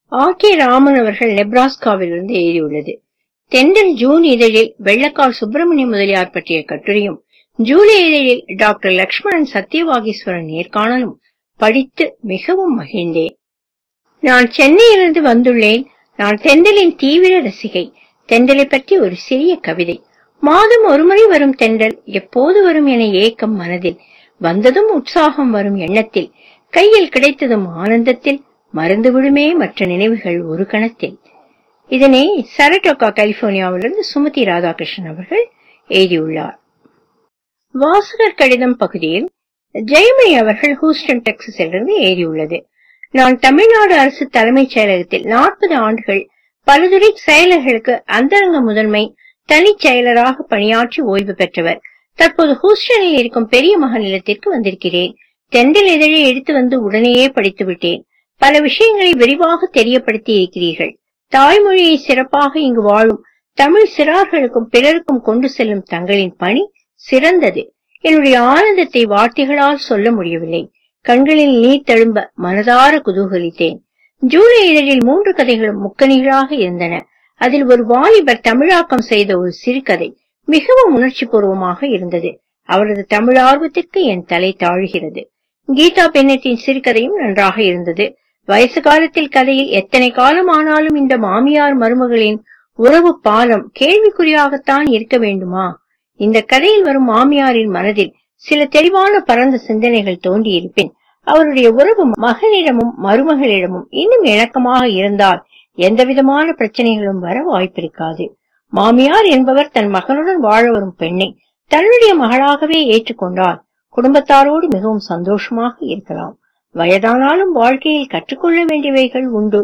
R K Raman அவர்கள் நெப்ராஸ்காவிலிருந்து எழுதியுள்ளது தென்றல் ஜூன் இதழில் வெள்ளக்கால் சுப்பிரமணிய முதலியார் பற்றிய கட்டுரையும் ஜூலை இதழில் டாக்டர் லக்ஷ்மணன் சத்யவாகீஸ்வரன் நேர்காணலும் படித்து மிகவும் மகிழ்ந்தேன் நான் சென்னையிலிருந்து வந்துள்ளேன் நான் தென்றலின் தீவிர ரசிகை தென்றலை பற்றி ஒரு சிறிய கவிதை மாதம் ஒருமுறை வரும் தென்றல் எப்போது வரும் என ஏக்கம் மனதில் வந்ததும் உற்சாகம் வரும் எண்ணத்தில் கையில் கிடைத்ததும் ஆனந்தத்தில் மறந்து விடுமே மற்ற நினைவுகள் ஒரு கணத்தில் இதனை சரட்டோக்கா கலிபோர்னியாவிலிருந்து சுமதி ராதாகிருஷ்ணன் அவர்கள் எழுதியுள்ளார் வாசகர் கடிதம் பகுதியில் ஜெயமணி அவர்கள் ஹூஸ்டன் டெக்சஸிலிருந்து எழுதியுள்ளது நான் தமிழ்நாடு அரசு தலைமைச் செயலகத்தில் நாற்பது ஆண்டுகள் பலதுறை செயலர்களுக்கு அந்தரங்க முதன்மை தனிச் செயலராக பணியாற்றி ஓய்வு பெற்றவர் தற்போது ஹூஸ்டனில் இருக்கும் பெரிய மகன் இல்லத்திற்கு வந்திருக்கிறேன் தென்றல் இதழை எடுத்து வந்து உடனேயே படித்து விட்டேன் பல விஷயங்களை விரிவாக தெரியப்படுத்தி இருக்கிறீர்கள் தாய்மொழியை சிறப்பாக இங்கு வாழும் தமிழ் சிறார்களுக்கும் பிறருக்கும் கொண்டு செல்லும் தங்களின் பணி சிறந்தது என்னுடைய ஆனந்தத்தை வார்த்தைகளால் சொல்ல முடியவில்லை கண்களில் நீர் தழும்ப மனதார குதூகலித்தேன் ஜூலை இதழில் மூன்று கதைகளும் முக்கணிகளாக இருந்தன அதில் ஒரு வாலிபர் தமிழாக்கம் செய்த ஒரு சிறுகதை மிகவும் உணர்ச்சி பூர்வமாக இருந்தது அவரது தமிழ் ஆர்வத்திற்கு என் தலை தாழ்கிறது கீதா பென்னட்டின் சிறுகதையும் நன்றாக இருந்தது வயசு காலத்தில் கதையில் எத்தனை காலம் ஆனாலும் இந்த மாமியார் மருமகளின் உறவு பாலம் கேள்விக்குறியாகத்தான் இருக்க வேண்டுமா இந்த கதையில் வரும் மாமியாரின் மனதில் சில தெளிவான பரந்த சிந்தனைகள் தோன்றியிருப்பின் அவருடைய உறவு மகனிடமும் மருமகளிடமும் இன்னும் இணக்கமாக இருந்தால் எந்தவிதமான பிரச்சனைகளும் வர வாய்ப்பிருக்காது மாமியார் என்பவர் தன் மகனுடன் வாழ வரும் பெண்ணை தன்னுடைய மகளாகவே ஏற்றுக்கொண்டால் குடும்பத்தாரோடு மிகவும் சந்தோஷமாக இருக்கலாம் வயதானாலும் வாழ்க்கையில் கற்றுக்கொள்ள வேண்டியவைகள் உண்டு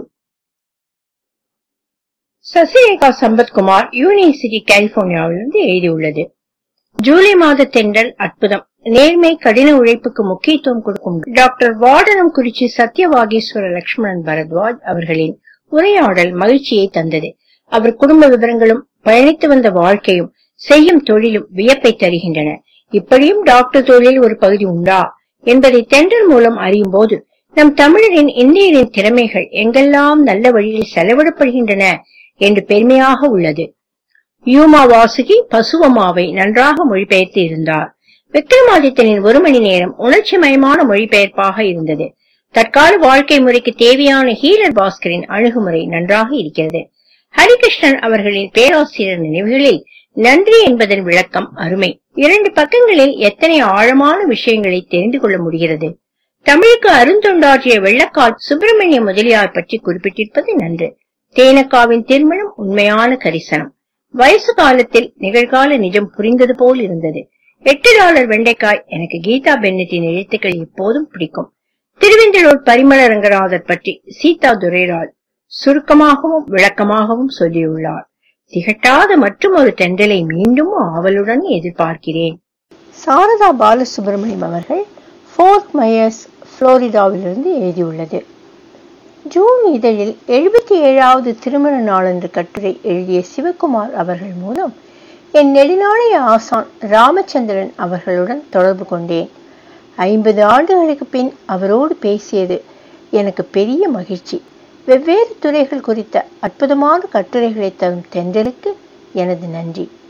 சசிரேகா சம்பத்குமார் யூனிவர்சிட்டி கலிபோர்னியாவிலிருந்து எழுதியுள்ளது ஜூலை மாத தென்றல் அற்புதம் நேர்மை கடின உழைப்புக்கு முக்கியத்துவம் கொடுக்கும் டாக்டர் வாடனம் குறிச்சி சத்யவாகீஸ்வர லட்சுமணன் பரத்வாஜ் அவர்களின் உரையாடல் மகிழ்ச்சியை தந்தது அவர் குடும்ப விவரங்களும் பயணித்து வந்த வாழ்க்கையும் செய்யும் தொழிலும் வியப்பை தருகின்றன இப்படியும் டாக்டர் தொழில் ஒரு பகுதி உண்டா என்பதை தென்றல் மூலம் அறியும் போது நம் தமிழரின் இந்தியரின் திறமைகள் எங்கெல்லாம் நல்ல வழியில் செலவிடப்படுகின்றன என்று பெருமையாக உள்ளது யூமா வாசுகி பசுவமாவை நன்றாக மொழிபெயர்த்து இருந்தார் விக்ரமாதித்தனின் ஒரு மணி நேரம் உணர்ச்சி மயமான மொழிபெயர்ப்பாக இருந்தது தற்கால வாழ்க்கை முறைக்கு தேவையான ஹீலர் பாஸ்கரின் அணுகுமுறை நன்றாக இருக்கிறது ஹரிகிருஷ்ணன் அவர்களின் பேராசிரியர் நினைவுகளில் நன்றி என்பதன் விளக்கம் அருமை இரண்டு பக்கங்களில் எத்தனை ஆழமான விஷயங்களை தெரிந்து கொள்ள முடிகிறது தமிழுக்கு அருந்தொண்டாற்றிய வெள்ளக்கால் சுப்பிரமணிய முதலியார் பற்றி குறிப்பிட்டிருப்பது நன்று தேனக்காவின் திருமணம் உண்மையான கரிசனம் வயசு காலத்தில் நிகழ்கால நிஜம் புரிந்தது போல் இருந்தது எட்டு டாலர் வெண்டைக்காய் எனக்கு கீதா பென்னட்டின் எழுத்துக்கள் எப்போதும் பிடிக்கும் திருவெந்தலூர் பரிமள ரங்கநாதர் பற்றி சீதா துரைராஜ் சுருக்கமாகவும் விளக்கமாகவும் சொல்லியுள்ளார் திகட்டாத மற்றும் ஒரு தென்றலை மீண்டும் ஆவலுடன் எதிர்பார்க்கிறேன் சாரதா பாலசுப்ரமணியம் அவர்கள் ஃபோர்ட் மயர்ஸ் புளோரிடாவிலிருந்து எழுதியுள்ளது ஜூன் இதழில் எழுபத்தி ஏழாவது திருமண நாளன்று கட்டுரை எழுதிய சிவகுமார் அவர்கள் மூலம் என் நெடுநாளைய ஆசான் ராமச்சந்திரன் அவர்களுடன் தொடர்பு கொண்டேன் ஐம்பது ஆண்டுகளுக்கு பின் அவரோடு பேசியது எனக்கு பெரிய மகிழ்ச்சி வெவ்வேறு துறைகள் குறித்த அற்புதமான கட்டுரைகளை தரும் தென்றலுக்கு எனது நன்றி